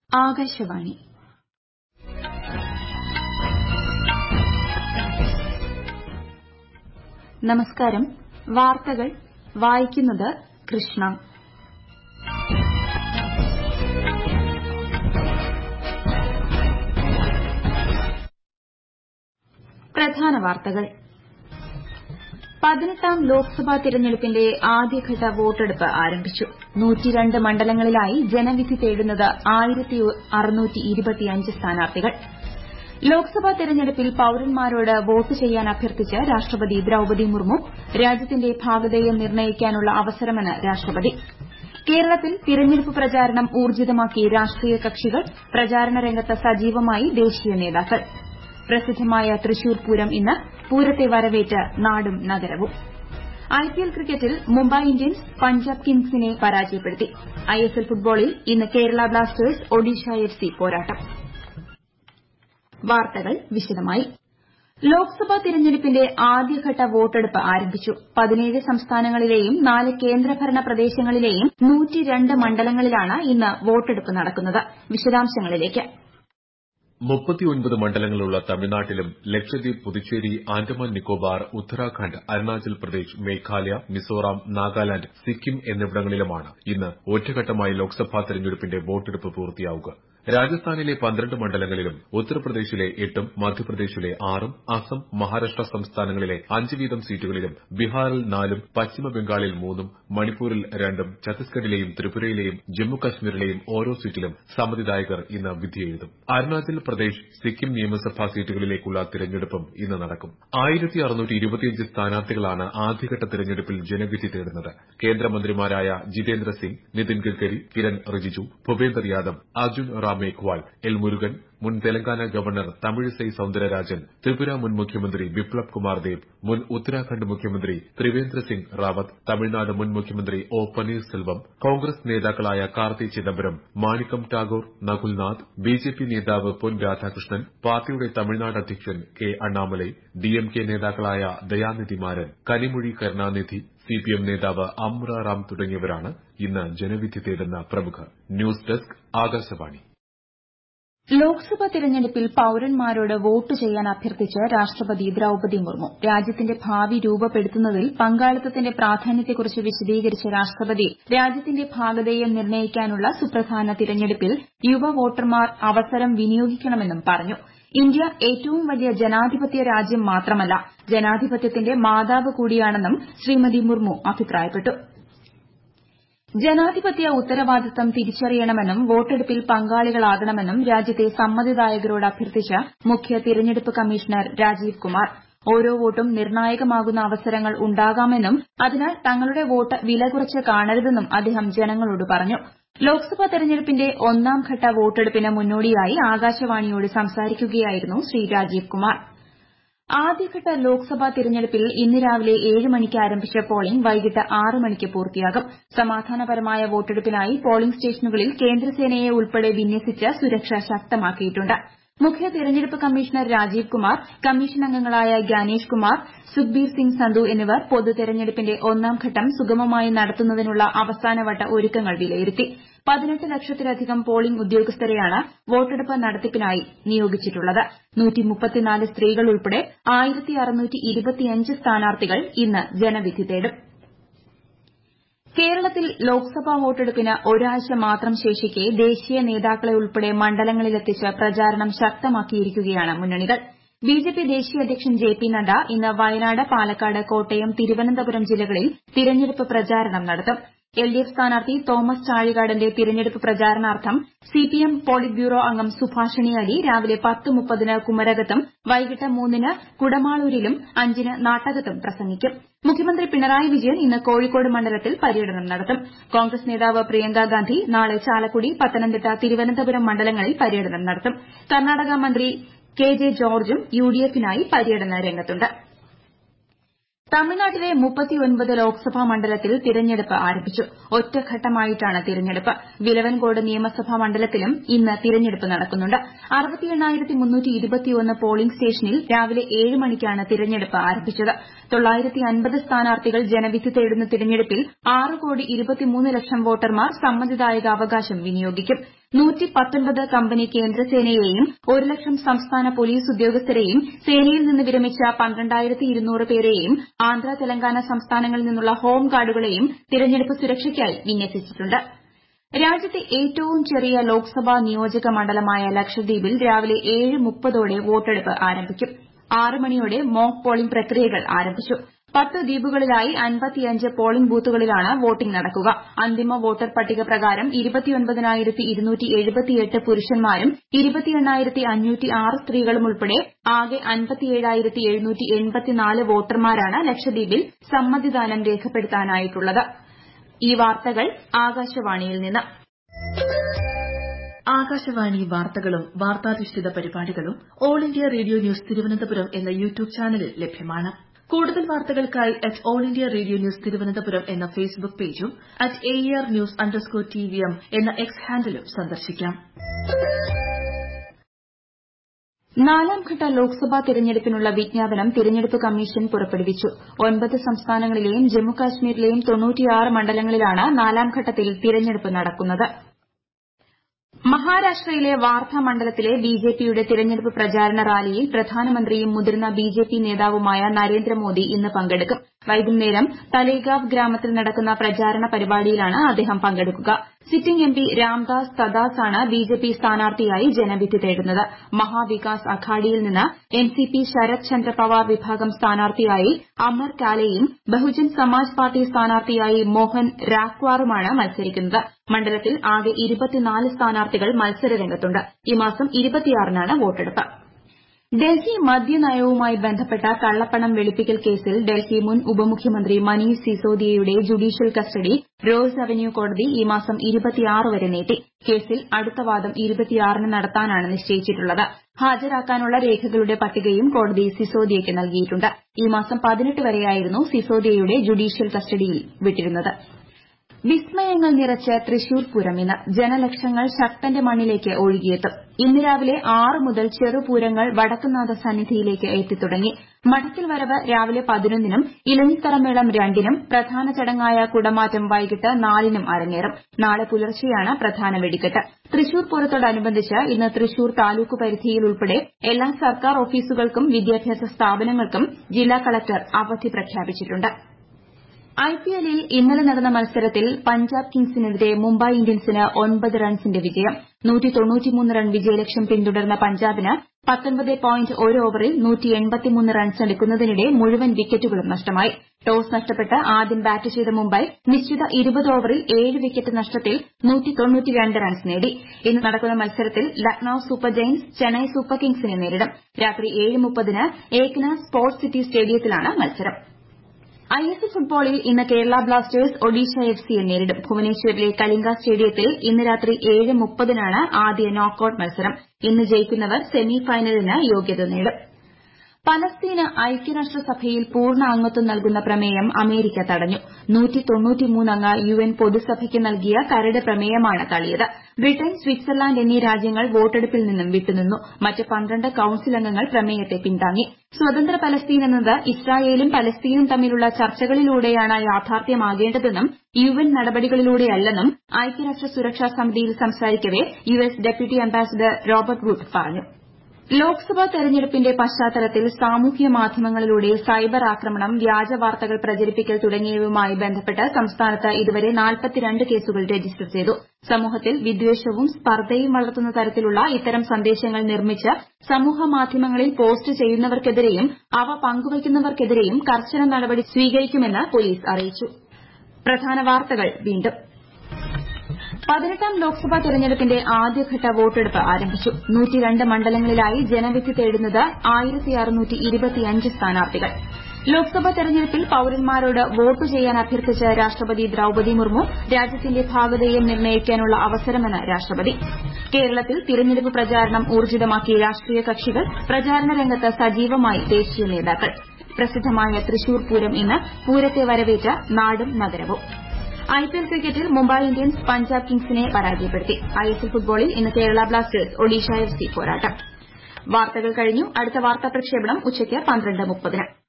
ആകാശവാണി നമസ്കാരം വാർത്തകൾ വായിക്കുന്നത് കൃഷ്ണ പ്രധാന വാർത്തകൾ പതിനെട്ടാം ലോക്സഭാ തിരഞ്ഞെടുപ്പിന്റെ ആദ്യഘട്ട വോട്ടെടുപ്പ് ആരംഭിച്ചു മണ്ഡലങ്ങളിലായി ജനവിധി തേടുന്നത് സ്ഥാനാർത്ഥികൾ ലോക്സഭാ തെരഞ്ഞെടുപ്പിൽ പൌരന്മാരോട് വോട്ട് ചെയ്യാൻ അഭ്യർത്ഥിച്ച് രാഷ്ട്രപതി ദ്രൌപദി മുർമു രാജ്യത്തിന്റെ ഭാഗധേയം നിർണ്ണയിക്കാനുള്ള അവസരമെന്ന് രാഷ്ട്രപതി കേരളത്തിൽ തിരഞ്ഞെടുപ്പ് പ്രചാരണം ഊർജ്ജിതമാക്കി രാഷ്ട്രീയ കക്ഷികൾ പ്രചാരണ രംഗത്ത് സജീവമായി ദേശീയ നേതാക്കൾ പ്രസിദ്ധമായ തൃശൂർ പൂരം ഇന്ന് പൂരത്തെ വരവേറ്റ് നാടും നഗരവും ഐപിഎൽ ക്രിക്കറ്റിൽ മുംബൈ ഇന്ത്യൻസ് പഞ്ചാബ് കിംഗ്സിനെ പരാജയപ്പെടുത്തി ഐഎസ്എൽ ഫുട്ബോളിൽ ഇന്ന് കേരള ബ്ലാസ്റ്റേഴ്സ് ഒഡീഷ എഫ്സി പോരാട്ടം വാർത്തകൾ വിശദമായി ലോക്സഭാ തിരഞ്ഞെടുപ്പിന്റെ ആദ്യഘട്ട വോട്ടെടുപ്പ് ആരംഭിച്ചു പതിനേഴ് സംസ്ഥാനങ്ങളിലെയും നാല് കേന്ദ്രഭരണ പ്രദേശങ്ങളിലെയും മണ്ഡലങ്ങളിലാണ് ഇന്ന് വോട്ടെടുപ്പ് നടക്കുന്നത് വിശദാംശങ്ങളിലേക്ക് മുപ്പത്തിയൊൻപത് മണ്ഡലങ്ങളുള്ള തമിഴ്നാട്ടിലും ലക്ഷദ്വീപ് പുതുച്ചേരി ആൻഡമാൻ നിക്കോബാർ ഉത്തരാഖണ്ഡ് അരുണാചൽ പ്രദേശ് മേഘാലയ മിസോറാം നാഗാലാന്റ് സിക്കിം എന്നിവിടങ്ങളിലുമാണ് ഇന്ന് ഒറ്റഘട്ടമായി ലോക്സഭാ തെരഞ്ഞെടുപ്പിന്റെ വോട്ടെടുപ്പ് പൂർത്തിയാവുക രാജസ്ഥാനിലെ പന്ത്രണ്ട് മണ്ഡലങ്ങളിലും ഉത്തർപ്രദേശിലെ എട്ടും മധ്യപ്രദേശിലെ ആറും അസം മഹാരാഷ്ട്ര സംസ്ഥാനങ്ങളിലെ അഞ്ച് വീതം സീറ്റുകളിലും ബീഹാറിൽ നാലും പശ്ചിമബംഗാളിൽ മൂന്നും മണിപ്പൂരിൽ രണ്ടും ഛത്തീസ്ഗഡിലെയും ത്രിപുരയിലെയും ജമ്മുകശ്മീരിലെയും ഓരോ സീറ്റിലും സമ്മതിദായകർ ഇന്ന് വിധിയെഴുതും അരുണാചൽ പ്രദേശ് സിക്കിം നിയമസഭാ സീറ്റുകളിലേക്കുള്ള തിരഞ്ഞെടുപ്പും ഇന്ന് നടക്കും സ്ഥാനാർത്ഥികളാണ് ആദ്യഘട്ട തിരഞ്ഞെടുപ്പിൽ ജനവിധി തേടുന്നത് കേന്ദ്രമന്ത്രിമാരായ ജിതേന്ദ്ര സിംഗ് നിതിൻ ഗഡ്കരി കിരൺ റിജിജു ഭൂപേന്ദർ യാദവ് അർജുൻ റാം മേഘ്വാൾ എൽ മുരുകൻ മുൻ തെലങ്കാന ഗവർണർ തമിഴിസൈ സൌന്ദരരാജൻ ത്രിപുര മുൻ മുഖ്യമന്ത്രി ബിപ്ലബ് കുമാർ ദേബ് മുൻ ഉത്തരാഖണ്ഡ് മുഖ്യമന്ത്രി ത്രിവേന്ദ്ര സിംഗ് റാവത്ത് തമിഴ്നാട് മുൻ മുഖ്യമന്ത്രി ഒ പനീർസെൽവം കോൺഗ്രസ് നേതാക്കളായ കാർത്തി ചിദംബരം മാണിക്കം ടാഗോർ നകുൽനാഥ് ബിജെപി നേതാവ് പൊൻ രാധാകൃഷ്ണൻ പാർട്ടിയുടെ തമിഴ്നാട് അധ്യക്ഷൻ കെ അണ്ണാമലൈ ഡിഎംകെ നേതാക്കളായ ദയാനിധി മാരൻ കനിമൊഴി കരുണാനിധി സിപിഎം നേതാവ് അമ്ര റാം തുടങ്ങിയവരാണ് ഇന്ന് ജനവിധി തേടുന്ന പ്രമുഖർ ന്യൂസ് ഡെസ്ക് ആകാശവാണി ലോക്സഭാ തെരഞ്ഞെടുപ്പിൽ പൌരന്മാരോട് വോട്ട് ചെയ്യാൻ അഭ്യർത്ഥിച്ച് രാഷ്ട്രപതി ദ്രൌപദി മുർമു രാജ്യത്തിന്റെ ഭാവി രൂപപ്പെടുത്തുന്നതിൽ പങ്കാളിത്തത്തിന്റെ പ്രാധാന്യത്തെക്കുറിച്ച് വിശദീകരിച്ച രാഷ്ട്രപതി രാജ്യത്തിന്റെ ഭാഗധേയം നിർണ്ണയിക്കാനുള്ള സുപ്രധാന തിരഞ്ഞെടുപ്പിൽ യുവ വോട്ടർമാർ അവസരം വിനിയോഗിക്കണമെന്നും പറഞ്ഞു ഇന്ത്യ ഏറ്റവും വലിയ ജനാധിപത്യ രാജ്യം മാത്രമല്ല ജനാധിപത്യത്തിന്റെ മാതാവ് കൂടിയാണെന്നും ശ്രീമതി മുർമു അഭിപ്രായപ്പെട്ടു ജനാധിപത്യ ഉത്തരവാദിത്തം തിരിച്ചറിയണമെന്നും വോട്ടെടുപ്പിൽ പങ്കാളികളാകണമെന്നും രാജ്യത്തെ സമ്മതിദായകരോട് അഭ്യർത്ഥിച്ച് മുഖ്യ തിരഞ്ഞെടുപ്പ് കമ്മീഷണർ രാജീവ് കുമാർ ഓരോ വോട്ടും നിർണായകമാകുന്ന അവസരങ്ങൾ ഉണ്ടാകാമെന്നും അതിനാൽ തങ്ങളുടെ വോട്ട് വിലകുറച്ച് കാണരുതെന്നും അദ്ദേഹം ജനങ്ങളോട് പറഞ്ഞു ലോക്സഭാ തെരഞ്ഞെടുപ്പിന്റെ ഒന്നാം ഘട്ട വോട്ടെടുപ്പിന് മുന്നോടിയായി ആകാശവാണിയോട് സംസാരിക്കുകയായിരുന്നു ശ്രീ രാജീവ് കുമാർ ആദ്യഘട്ട ലോക്സഭാ തിരഞ്ഞെടുപ്പിൽ ഇന്ന് രാവിലെ ഏഴ് മണിക്ക് ആരംഭിച്ച പോളിംഗ് വൈകിട്ട് ആറ് മണിക്ക് പൂർത്തിയാകും സമാധാനപരമായ വോട്ടെടുപ്പിനായി പോളിംഗ് സ്റ്റേഷനുകളിൽ കേന്ദ്രസേനയെ ഉൾപ്പെടെ വിന്യസിച്ച് സുരക്ഷ ശക്തമാക്കിയിട്ടുണ്ട് മുഖ്യ തിരഞ്ഞെടുപ്പ് കമ്മീഷണർ രാജീവ് കുമാർ കമ്മീഷൻ അംഗങ്ങളായ ഗ്യാനേഷ് കുമാർ സുഖ്ബീർ സിംഗ് സന്ധു എന്നിവർ പൊതു തെരഞ്ഞെടുപ്പിന്റെ ഒന്നാം ഘട്ടം സുഗമമായി നടത്തുന്നതിനുള്ള അവസാനവട്ട ഒരുക്കങ്ങൾ വിലയിരുത്തി പതിനെട്ട് ലക്ഷത്തിലധികം പോളിംഗ് ഉദ്യോഗസ്ഥരെയാണ് വോട്ടെടുപ്പ് നടത്തിപ്പിനായി നിയോഗിച്ചിട്ടുള്ളത് സ്ത്രീകൾ ഉൾപ്പെടെ സ്ഥാനാർത്ഥികൾ ഇന്ന് ജനവിധി തേടും കേരളത്തിൽ ലോക്സഭാ വോട്ടെടുപ്പിന് ഒരാഴ്ച മാത്രം ശേഷിക്കെ ദേശീയ നേതാക്കളെ ഉൾപ്പെടെ മണ്ഡലങ്ങളിലെത്തിച്ച് പ്രചാരണം ശക്തമാക്കിയിരിക്കുകയാണ് മുന്നണികൾ ബിജെപി ദേശീയ അധ്യക്ഷൻ ജെ പി നദ്ദ ഇന്ന് വയനാട് പാലക്കാട് കോട്ടയം തിരുവനന്തപുരം ജില്ലകളിൽ തിരഞ്ഞെടുപ്പ് പ്രചാരണം നടത്തും എൽഡിഎഫ് സ്ഥാനാർത്ഥി തോമസ് ചാഴികാടന്റെ തിരഞ്ഞെടുപ്പ് പ്രചാരണാർത്ഥം സിപിഎം പോളിറ്റ് ബ്യൂറോ അംഗം സുഭാഷിണി അലി രാവിലെ പത്ത് മുപ്പതിന് കുമരകത്തും വൈകിട്ട് മൂന്നിന് കുടമാളൂരിലും അഞ്ചിന് നാട്ടകത്തും പ്രസംഗിക്കും മുഖ്യമന്ത്രി പിണറായി വിജയൻ ഇന്ന് കോഴിക്കോട് മണ്ഡലത്തിൽ പര്യടനം നടത്തും കോൺഗ്രസ് നേതാവ് പ്രിയങ്ക ഗാന്ധി നാളെ ചാലക്കുടി പത്തനംതിട്ട തിരുവനന്തപുരം മണ്ഡലങ്ങളിൽ പര്യടനം നടത്തും കർണാടക മന്ത്രി കെ ജെ ജോർജും യുഡിഎഫിനായി പര്യടന രംഗത്തുണ്ട് തമിഴ്നാട്ടിലെ മുപ്പത്തിയൊൻപത് ലോക്സഭാ മണ്ഡലത്തിൽ തിരഞ്ഞെടുപ്പ് ആരംഭിച്ചു ഒറ്റഘട്ടമായിട്ടാണ് തിരഞ്ഞെടുപ്പ് വിലവൻകോട് നിയമസഭാ മണ്ഡലത്തിലും ഇന്ന് തിരഞ്ഞെടുപ്പ് നടക്കുന്നുണ്ട് പോളിംഗ് സ്റ്റേഷനിൽ രാവിലെ ഏഴ് മണിക്കാണ് തിരഞ്ഞെടുപ്പ് ആരംഭിച്ചത് സ്ഥാനാർത്ഥികൾ ജനവിധി തേടുന്ന തിരഞ്ഞെടുപ്പിൽ ആറ് കോടി ഇരുപത്തിമൂന്ന് ലക്ഷം വോട്ടർമാർ സമ്മതിദായക അവകാശം വിനിയോഗിക്കും നൂറ്റി പത്തൊൻപത് കമ്പനി കേന്ദ്രസേനയെയും ഒരു ലക്ഷം സംസ്ഥാന പോലീസ് ഉദ്യോഗസ്ഥരെയും സേനയിൽ നിന്ന് വിരമിച്ച പന്ത്രണ്ടായിരത്തി ഇരുന്നൂറ് പേരെയും ആന്ധ്ര തെലങ്കാന സംസ്ഥാനങ്ങളിൽ നിന്നുള്ള ഹോം ഗാർഡുകളെയും തിരഞ്ഞെടുപ്പ് സുരക്ഷയ്ക്കായി വിന്യസിച്ചിട്ടുണ്ട് രാജ്യത്തെ ഏറ്റവും ചെറിയ ലോക്സഭാ നിയോജക മണ്ഡലമായ ലക്ഷദ്വീപിൽ രാവിലെ ഏഴ് മുപ്പതോടെ വോട്ടെടുപ്പ് ആരംഭിക്കും ആറ് മണിയോടെ മോക്ക് പോളിംഗ് പ്രക്രിയകൾ ആരംഭിച്ചു പത്ത് ദ്വീപുകളിലായി അൻപത്തിയഞ്ച് പോളിംഗ് ബൂത്തുകളിലാണ് വോട്ടിംഗ് നടക്കുക അന്തിമ വോട്ടർ പട്ടിക പ്രകാരം പുരുഷന്മാരും സ്ത്രീകളും ഉൾപ്പെടെ ആകെ വോട്ടർമാരാണ് ലക്ഷദ്വീപിൽ സമ്മതിദാനം രേഖപ്പെടുത്താനായിട്ടുള്ളത് ഈ വാർത്തകൾ ആകാശവാണിയിൽ നിന്ന് ആകാശവാണി വാർത്തകളും വാർത്താധിഷ്ഠിത പരിപാടികളും all India radio news Thiruvananthapuram എന്ന യൂട്യൂബ് ചാനലിൽ ലഭ്യമാണ് കൂടുതൽ വാർത്തകൾക്കായി at all India radio news Thiruvananthapuram എന്ന ഫേസ്ബുക്ക് പേജും at A R news underscore T V M എന്ന എക്സ് ഹാൻഡിലും സന്ദർശിക്കാം നാലാംഘട്ട ലോക്സഭാ തിരഞ്ഞെടുപ്പിനുള്ള വിജ്ഞാപനം തിരഞ്ഞെടുപ്പ് കമ്മീഷൻ പുറപ്പെടുവിച്ചു ഒൻപത് സംസ്ഥാനങ്ങളിലെയും ജമ്മുകാശ്മീരിലെയും മണ്ഡലങ്ങളിലാണ് നാലാംഘട്ടത്തിൽ തിരഞ്ഞെടുപ്പ് നടക്കുന്നത് മഹാരാഷ്ട്രയിലെ വാർധ മണ്ഡലത്തിലെ ബിജെപിയുടെ തിരഞ്ഞെടുപ്പ് പ്രചാരണ റാലിയിൽ പ്രധാനമന്ത്രിയും മുതിർന്ന ബിജെപി നേതാവുമായ നരേന്ദ്രമോദി ഇന്ന് പങ്കെടുക്കും വൈകുന്നേരം തലേഗാവ് ഗ്രാമത്തിൽ നടക്കുന്ന പ്രചാരണ പരിപാടിയിലാണ് അദ്ദേഹം പങ്കെടുക്കുക സിറ്റിംഗ് എംപി രാംദാസ് തദാസ് ആണ് ബിജെപി സ്ഥാനാർത്ഥിയായി ജനവിധി തേടുന്നത് മഹാവികാസ് അഘാഡിയിൽ നിന്ന് എൻസിപി ശരത് ചന്ദ്ര പവാർ വിഭാഗം സ്ഥാനാർത്ഥിയായി അമർ കാലെയും ബഹുജൻ സമാജ് പാർട്ടി സ്ഥാനാർത്ഥിയായി മോഹൻ രാക്വാറുമാണ് മത്സരിക്കുന്നത് മണ്ഡലത്തിൽ ആകെ സ്ഥാനാർത്ഥികൾ മത്സരരംഗത്തുണ്ട് ഈ മാസം നാണ് വോട്ടെടുപ്പ് ഡൽഹി മദ്യനയവുമായി ബന്ധപ്പെട്ട കള്ളപ്പണം വെളുപ്പിക്കൽ കേസിൽ ഡൽഹി മുൻ ഉപമുഖ്യമന്ത്രി മനീഷ് സിസോദിയയുടെ ജുഡീഷ്യൽ കസ്റ്റഡി റോസ് അവന്യൂ കോടതി ഈ മാസം വരെ നീട്ടി കേസിൽ അടുത്ത വാദം ന് നടത്താനാണ് നിശ്ചയിച്ചിട്ടുള്ളത് ഹാജരാക്കാനുള്ള രേഖകളുടെ പട്ടികയും കോടതി സിസോദിയയ്ക്ക് നൽകിയിട്ടുണ്ട് ഈ മാസം വരെയായിരുന്നു സിസോദിയയുടെ ജുഡീഷ്യൽ കസ്റ്റഡിയിൽ വിട്ടിരുന്നത് വിസ്മയങ്ങൾ നിറച്ച് തൃശൂർ പൂരം ഇന്ന് ജനലക്ഷങ്ങൾ ശക്തന്റെ മണ്ണിലേക്ക് ഒഴുകിയെത്തും ഇന്ന് രാവിലെ ആറ് മുതൽ ചെറുപൂരങ്ങൾ വടക്കുംനാഥ സന്നിധിയിലേക്ക് എത്തിത്തുടങ്ങി മഠത്തിൽ വരവ് രാവിലെ പതിനൊന്നിനും ഇലഞ്ഞിത്തറമേളം രണ്ടിനും പ്രധാന ചടങ്ങായ കുടമാറ്റം വൈകിട്ട് നാലിനും അരങ്ങേറും നാളെ പുലർച്ചെയാണ് പ്രധാന വെടിക്കെട്ട് തൃശൂർ പൂരത്തോടനുബന്ധിച്ച് ഇന്ന് തൃശൂർ താലൂക്ക് പരിധിയിൽ ഉൾപ്പെടെ എല്ലാ സർക്കാർ ഓഫീസുകൾക്കും വിദ്യാഭ്യാസ സ്ഥാപനങ്ങൾക്കും ജില്ലാ കളക്ടർ അവധി പ്രഖ്യാപിച്ചിട്ടുണ്ട് ഐപിഎല്ലിൽ ഇന്നലെ നടന്ന മത്സരത്തിൽ പഞ്ചാബ് കിങ്സിനെതിരെ മുംബൈ ഇന്ത്യൻസിന് ഒൻപത് റൺസിന്റെ വിജയം റൺ വിജയലക്ഷ്യം പിന്തുടർന്ന പഞ്ചാബിന് ഒരു ഓവറിൽ റൺസ് എടുക്കുന്നതിനിടെ മുഴുവൻ വിക്കറ്റുകളും നഷ്ടമായി ടോസ് നഷ്ടപ്പെട്ട് ആദ്യം ബാറ്റ് ചെയ്ത മുംബൈ നിശ്ചിത ഇരുപത് ഓവറിൽ ഏഴ് വിക്കറ്റ് നഷ്ടത്തിൽ റൺസ് നേടി ഇന്ന് നടക്കുന്ന മത്സരത്തിൽ Lucknow super giants Chennai super കിങ്സിനെ നേരിടും രാത്രി ഏഴ് മുപ്പതിന് ഏകന സ്പോർട്സ് സിറ്റി സ്റ്റേഡിയത്തിലാണ് മത്സരം ഐഎസ്എൽ ഫുട്ബോളിൽ ഇന്ന് കേരള ബ്ലാസ്റ്റേഴ്സ് ഒഡീഷ എഫ്സിയെ നേരിടും ഭുവനേശ്വറിലെ കലിംഗ സ്റ്റേഡിയത്തിൽ ഇന്ന് രാത്രി ഏഴ് മുപ്പതിനാണ് ആദ്യ നോക്കൌട്ട് മത്സരം ഇന്ന് ജയിക്കുന്നവർ സെമി ഫൈനലിന് യോഗ്യത നേടും പലസ്തീന് ഐക്യരാഷ്ട്രസഭയിൽ പൂർണ്ണ അംഗത്വം നൽകുന്ന പ്രമേയം അമേരിക്ക തടഞ്ഞു അംഗ യുഎൻ പൊതുസഭയ്ക്ക് നൽകിയ കരട് പ്രമേയമാണ് തള്ളിയത് ബ്രിട്ടൻ സ്വിറ്റ്സർലാന്റ് എന്നീ രാജ്യങ്ങൾ വോട്ടെടുപ്പിൽ നിന്നും വിട്ടുനിന്നു മറ്റ് പന്ത്രണ്ട് കൌൺസിൽ അംഗങ്ങൾ പ്രമേയത്തെ പിന്താങ്ങി സ്വതന്ത്ര പലസ്തീൻ എന്നത് ഇസ്രായേലും പലസ്തീനും തമ്മിലുള്ള ചർച്ചകളിലൂടെയാണ് യാഥാർത്ഥ്യമാകേണ്ടതെന്നും യുഎൻ നടപടികളിലൂടെയല്ലെന്നും ഐക്യരാഷ്ട്ര സുരക്ഷാ സമിതിയിൽ സംസാരിക്കവെ US deputy ambassador Robert Wood പറഞ്ഞു ലോക്സഭാ തെരഞ്ഞെടുപ്പിന്റെ പശ്ചാത്തലത്തിൽ സാമൂഹ്യ മാധ്യമങ്ങളിലൂടെ സൈബർ ആക്രമണം വ്യാജ വാർത്തകൾ പ്രചരിപ്പിക്കൽ തുടങ്ങിയവയുമായി ബന്ധപ്പെട്ട് സംസ്ഥാനത്ത് ഇതുവരെ കേസുകൾ രജിസ്റ്റർ ചെയ്തു സമൂഹത്തിൽ വിദ്വേഷവും സ്പർദ്ധയും വളർത്തുന്ന തരത്തിലുള്ള ഇത്തരം സന്ദേശങ്ങൾ നിർമ്മിച്ച് സമൂഹമാധ്യമങ്ങളിൽ പോസ്റ്റ് ചെയ്യുന്നവർക്കെതിരെയും അവ പങ്കുവയ്ക്കുന്നവർക്കെതിരെയും കർശന നടപടി സ്വീകരിക്കുമെന്ന് പോലീസ് അറിയിച്ചു പതിനെട്ടാം ലോക്സഭാ തെരഞ്ഞെടുപ്പിന്റെ ആദ്യഘട്ട വോട്ടെടുപ്പ് ആരംഭിച്ചു മണ്ഡലങ്ങളിലായി ജനവിധി തേടുന്നത് സ്ഥാനാർത്ഥികൾ ലോക്സഭാ തെരഞ്ഞെടുപ്പിൽ പൌരന്മാരോട് വോട്ട് ചെയ്യാൻ അഭ്യർത്ഥിച്ച് രാഷ്ട്രപതി ദ്രൌപദി മുർമു രാജ്യത്തിന്റെ ഭാഗധേയം നിർണ്ണയിക്കാനുള്ള അവസരമെന്ന് രാഷ്ട്രപതി കേരളത്തിൽ തിരഞ്ഞെടുപ്പ് പ്രചാരണം ഊർജ്ജിതമാക്കി രാഷ്ട്രീയ കക്ഷികൾ പ്രചാരണ രംഗത്ത് സജീവമായി ദേശീയ നേതാക്കൾ പ്രസിദ്ധമായ തൃശൂർ പൂരം ഇന്ന് പൂരത്തെ വരവേറ്റ നാടും നഗരവും ഐപിഎൽ ക്രിക്കറ്റിൽ മുംബൈ ഇന്ത്യൻസ് പഞ്ചാബ് കിങ്സിനെ പരാജയപ്പെടുത്തി ഐഎസ്എൽ ഫുട്ബോളിൽ ഇന്ന് കേരള ബ്ലാസ്റ്റേഴ്സ് ഒഡീഷ എഫ്സി പോരാട്ടം വാർത്തകൾ കഴിഞ്ഞു അടുത്ത വാർത്താ പ്രക്ഷേപണം ഉച്ചയ്ക്ക് പന്ത്രണ്ട് മുപ്പതിന്